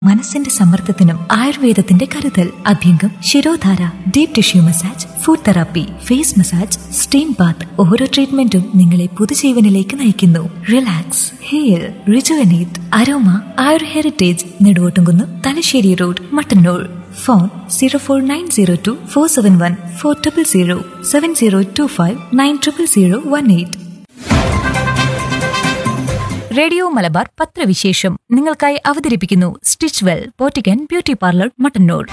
മനസ്സിന്റെ സമ്മർദ്ദത്തിനും ആയുർവേദത്തിന്റെ കരുതൽ abhyangam shirodhara deep tissue massage food therapy face massage steam bath ഓരോ ട്രീറ്റ്മെന്റും നിങ്ങളെ പുതുജീവനിലേക്ക് നയിക്കുന്നു relax hair rejuvenate aroma Ayur heritage Neduvottumkunnu Thalassery road Mattannur phone zero four nine zero two four seven one four triple zero seven zero two five nine triple zero one eight Radio Malabar പത്രവിശേഷം നിങ്ങൾക്കായി അവതരിപ്പിക്കുന്നു stitch well Pottikkan beauty parlour Mattannur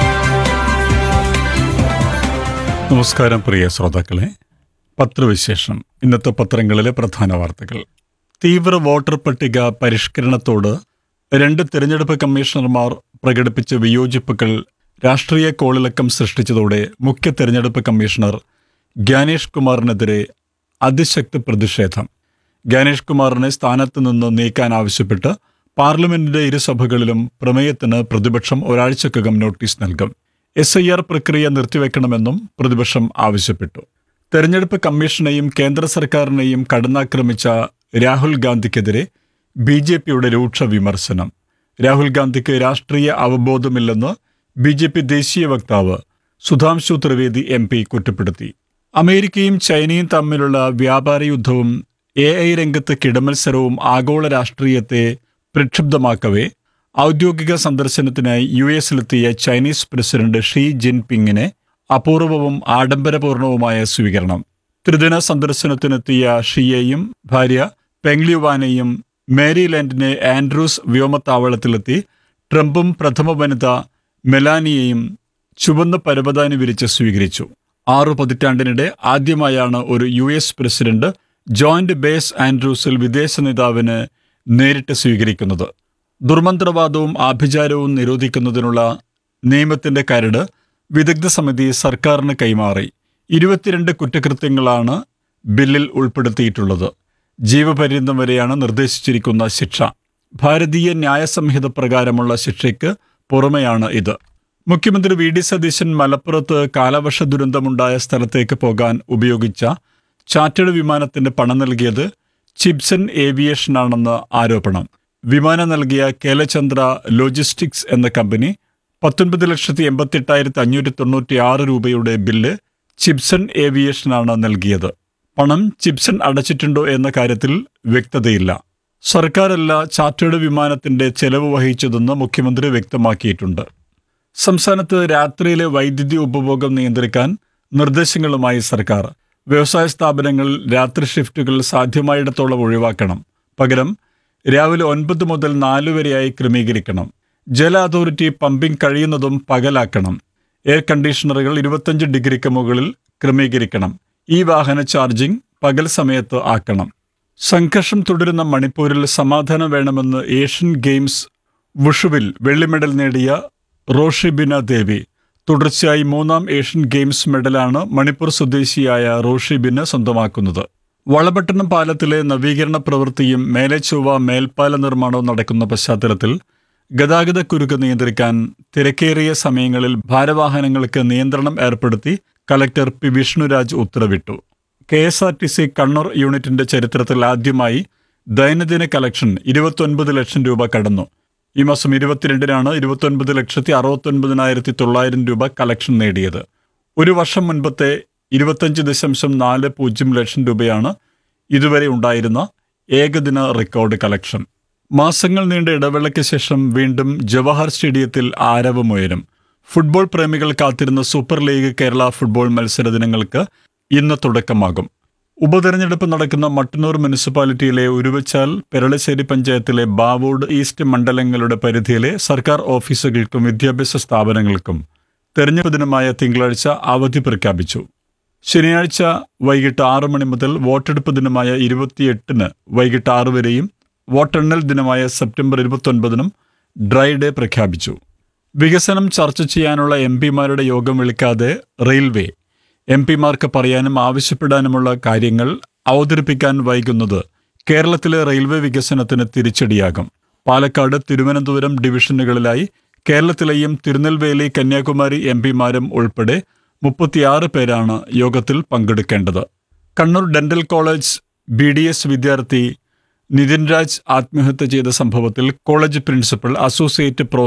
നമസ്കാരം പ്രിയ ശ്രോതാക്കളെ പത്രവിശേഷം ഇന്നത്തെ പത്രങ്ങളിലെ പ്രധാന വാർത്തകൾ തീവ്ര വോട്ടർ പട്ടിക പരിഷ്കരണത്തോട് രണ്ട് തിരഞ്ഞെടുപ്പ് കമ്മീഷണർമാർ പ്രകടിപ്പിച്ച വിയോജിപ്പുകൾ രാഷ്ട്രീയ കോളിളക്കം സൃഷ്ടിച്ചതോടെ മുഖ്യ തിരഞ്ഞെടുപ്പ് കമ്മീഷണർ ഗ്യാനേഷ് കുമാറിനെതിരെ അതിശക്ത പ്രതിഷേധം ഗ്യാനേഷ് കുമാറിനെ സ്ഥാനത്ത് നിന്ന് നീക്കാൻ ആവശ്യപ്പെട്ട് പാർലമെന്റിന്റെ ഇരുസഭകളിലും പ്രമേയത്തിന് പ്രതിപക്ഷം ഒരാഴ്ചക്കകം നോട്ടീസ് നൽകും എസ് ഐ ആർ പ്രക്രിയ നിർത്തിവെക്കണമെന്നും പ്രതിപക്ഷം ആവശ്യപ്പെട്ടു തെരഞ്ഞെടുപ്പ് കമ്മീഷനെയും കേന്ദ്ര സർക്കാരിനെയും കടന്നാക്രമിച്ച രാഹുൽ ഗാന്ധിക്കെതിരെ ബി ജെ പിയുടെ രൂക്ഷ വിമർശനം രാഹുൽ ഗാന്ധിക്ക് രാഷ്ട്രീയ അവബോധമില്ലെന്ന് ബി ജെ പി ദേശീയ വക്താവ് സുധാംശു ത്രിവേദി എം പി കുറ്റപ്പെടുത്തി അമേരിക്കയും ചൈനയും തമ്മിലുള്ള വ്യാപാര യുദ്ധവും എ ഐ രംഗത്ത് കിടമത്സരവും ആഗോള രാഷ്ട്രീയത്തെ പ്രക്ഷുബ്ധമാക്കവേ ഔദ്യോഗിക സന്ദർശനത്തിനായി യു എസിലെത്തിയ ചൈനീസ് പ്രസിഡന്റ് ഷീ ജിൻപിങ്ങിനെ അപൂർവവും ആഡംബരപൂർണവുമായ സ്വീകരണം ത്രിദിന സന്ദർശനത്തിനെത്തിയ ഷിയെയും ഭാര്യ പെങ്ലിവാനെയും മേരിലാൻഡിനെ ആൻഡ്രൂസ് വ്യോമത്താവളത്തിലെത്തി ട്രംപും പ്രഥമ വനിത മെലാനിയെയും ചുവന്ന പരവതാനി വിരിച്ച് സ്വീകരിച്ചു ആറു പതിറ്റാണ്ടിനിടെ ആദ്യമായാണ് ഒരു U S president joint base ആൻഡ്രൂസിൽ വിദേശ നേതാവിന് നേരിട്ട് സ്വീകരിക്കുന്നത് ദുർമന്ത്രവാദവും ആഭിചാരവും നിരോധിക്കുന്നതിനുള്ള നിയമത്തിന്റെ കരട് വിദഗ്ധ സമിതി സർക്കാരിന് കൈമാറി ഇരുപത്തിരണ്ട് കുറ്റകൃത്യങ്ങളാണ് ബില്ലിൽ ഉൾപ്പെടുത്തിയിട്ടുള്ളത് ജീവപര്യന്തം വരെയാണ് നിർദ്ദേശിച്ചിരിക്കുന്ന ശിക്ഷ ഭാരതീയ ന്യായ സംഹിത പ്രകാരമുള്ള ശിക്ഷയ്ക്ക് പുറമെയാണ് ഇത് മുഖ്യമന്ത്രി വി ഡി സതീശൻ മലപ്പുറത്ത് കാലവർഷ ദുരന്തമുണ്ടായ സ്ഥലത്തേക്ക് പോകാൻ ഉപയോഗിച്ച ചാർട്ടേഡ് വിമാനത്തിന് പണം നൽകിയത് ചിപ്സൺ ഏവിയേഷനാണെന്ന് ആരോപണം വിമാനം നൽകിയ കേലചന്ദ്ര ലോജിസ്റ്റിക്സ് എന്ന കമ്പനി പത്തൊൻപത് ലക്ഷത്തി എൺപത്തെട്ടായിരത്തി അഞ്ഞൂറ്റി തൊണ്ണൂറ്റി ആറ് രൂപയുടെ ബില്ല് ചിപ്സൺ ഏവിയേഷനാണ് നൽകിയത് പണം ചിപ്സൺ അടച്ചിട്ടുണ്ടോ എന്ന കാര്യത്തിൽ വ്യക്തതയില്ല സർക്കാരല്ല ചാർട്ടേഡ് വിമാനത്തിന്റെ ചെലവ് വഹിച്ചതെന്ന് മുഖ്യമന്ത്രി വ്യക്തമാക്കിയിട്ടുണ്ട് സംസ്ഥാനത്ത് രാത്രിയിലെ വൈദ്യുതി ഉപഭോഗം നിയന്ത്രിക്കാൻ നിർദ്ദേശങ്ങളുമായി സർക്കാർ വ്യവസായ സ്ഥാപനങ്ങളിൽ രാത്രി ഷിഫ്റ്റുകൾ സാധ്യമായിടത്തോളം ഒഴിവാക്കണം പകരം രാവിലെ ഒൻപത് മുതൽ നാല് വരെയായി ക്രമീകരിക്കണം ജല അതോറിറ്റി പമ്പിംഗ് കഴിയുന്നതും പകലാക്കണം എയർ കണ്ടീഷണറുകൾ ഇരുപത്തഞ്ച് ഡിഗ്രിക്ക് മുകളിൽ ക്രമീകരിക്കണം ഈ വാഹന ചാർജിംഗ് പകൽ സമയത്ത് ആക്കണം സംഘർഷം തുടരുന്ന മണിപ്പൂരിൽ സമാധാനം വേണമെന്ന് ഏഷ്യൻ ഗെയിംസ് വുഷുവിൽ വെള്ളി മെഡൽ നേടിയ റോഷിബിന ദേവി തുടർച്ചയായി മൂന്നാം ഏഷ്യൻ ഗെയിംസ് മെഡലാണ് മണിപ്പൂർ സ്വദേശിയായ റോഷിബിന് സ്വന്തമാക്കുന്നത് വളപട്ടണം പാലത്തിലെ നവീകരണ പ്രവൃത്തിയും മേലെ ചൊവ്വ മേൽപ്പാല നിർമ്മാണവും നടക്കുന്ന പശ്ചാത്തലത്തിൽ ഗതാഗത കുരുക്ക് നിയന്ത്രിക്കാൻ തിരക്കേറിയ സമയങ്ങളിൽ ഭാരവാഹനങ്ങൾക്ക് നിയന്ത്രണം ഏർപ്പെടുത്തി കലക്ടർ പി വിഷ്ണുരാജ് ഉത്തരവിട്ടു K S R T C Kannur യൂണിറ്റിന്റെ ചരിത്രത്തിൽ ആദ്യമായി ദൈനംദിന കളക്ഷൻ ഇരുപത്തൊൻപത് ലക്ഷം രൂപ കടന്നു ഈ മാസം ഇരുപത്തിരണ്ടിനാണ് ഇരുപത്തൊൻപത് ലക്ഷത്തി അറുപത്തൊൻപതിനായിരത്തി തൊള്ളായിരം രൂപ കളക്ഷൻ നേടിയത് ഒരു വർഷം മുൻപത്തെ ഇരുപത്തഞ്ച് ദശാംശം നാല് പൂജ്യം ലക്ഷം രൂപയാണ് ഇതുവരെ ഉണ്ടായിരുന്ന ഏകദിന റെക്കോർഡ് കളക്ഷൻ മാസങ്ങൾ നീണ്ട ഇടവേളയ്ക്ക് ശേഷം വീണ്ടും ജവഹർ സ്റ്റേഡിയത്തിൽ ആരവമുയരും ഫുട്ബോൾ പ്രേമികൾ കാത്തിരുന്ന സൂപ്പർ ലീഗ് കേരള ഫുട്ബോൾ മത്സര ദിനങ്ങൾക്ക് ഇന്ന് തുടക്കമാകും ഉപതെരഞ്ഞെടുപ്പ് നടക്കുന്ന മട്ടന്നൂർ മുനിസിപ്പാലിറ്റിയിലെ ഉരുവച്ചാൽ പെരളശ്ശേരി പഞ്ചായത്തിലെ ബാവോഡ് ഈസ്റ്റ് മണ്ഡലങ്ങളുടെ പരിധിയിലെ സർക്കാർ ഓഫീസുകൾക്കും വിദ്യാഭ്യാസ സ്ഥാപനങ്ങൾക്കും തെരഞ്ഞെടുപ്പ് ദിനമായ തിങ്കളാഴ്ച അവധി പ്രഖ്യാപിച്ചു ശനിയാഴ്ച വൈകിട്ട് ആറ് മണി മുതൽ വോട്ടെടുപ്പ് ദിനമായ ഇരുപത്തിയെട്ടിന് വൈകിട്ട് ആറ് വരെയും വോട്ടെണ്ണൽ ദിനമായ സെപ്റ്റംബർ ഇരുപത്തൊൻപതിനും ഡ്രൈ ഡേ പ്രഖ്യാപിച്ചു വികസനം ചർച്ച ചെയ്യാനുള്ള എം പിമാരുടെ യോഗം വിളിക്കാതെ റെയിൽവേ എം പിമാർക്ക് പറയാനും ആവശ്യപ്പെടാനുമുള്ള കാര്യങ്ങൾ അവതരിപ്പിക്കാൻ വൈകുന്നത് കേരളത്തിലെ റെയിൽവേ വികസനത്തിന് തിരിച്ചടിയാകും പാലക്കാട് തിരുവനന്തപുരം ഡിവിഷനുകളിലായി കേരളത്തിലെയും തിരുനെൽവേലി കന്യാകുമാരി എം പിമാരും ഉൾപ്പെടെ മുപ്പത്തിയാറ് പേരാണ് യോഗത്തിൽ പങ്കെടുക്കേണ്ടത് Kannur dental college B D S വിദ്യാർത്ഥി നിതിൻ രാജ് ആത്മഹത്യ ചെയ്ത സംഭവത്തിൽ കോളേജ് പ്രിൻസിപ്പൽ അസോസിയേറ്റ് പ്രൊ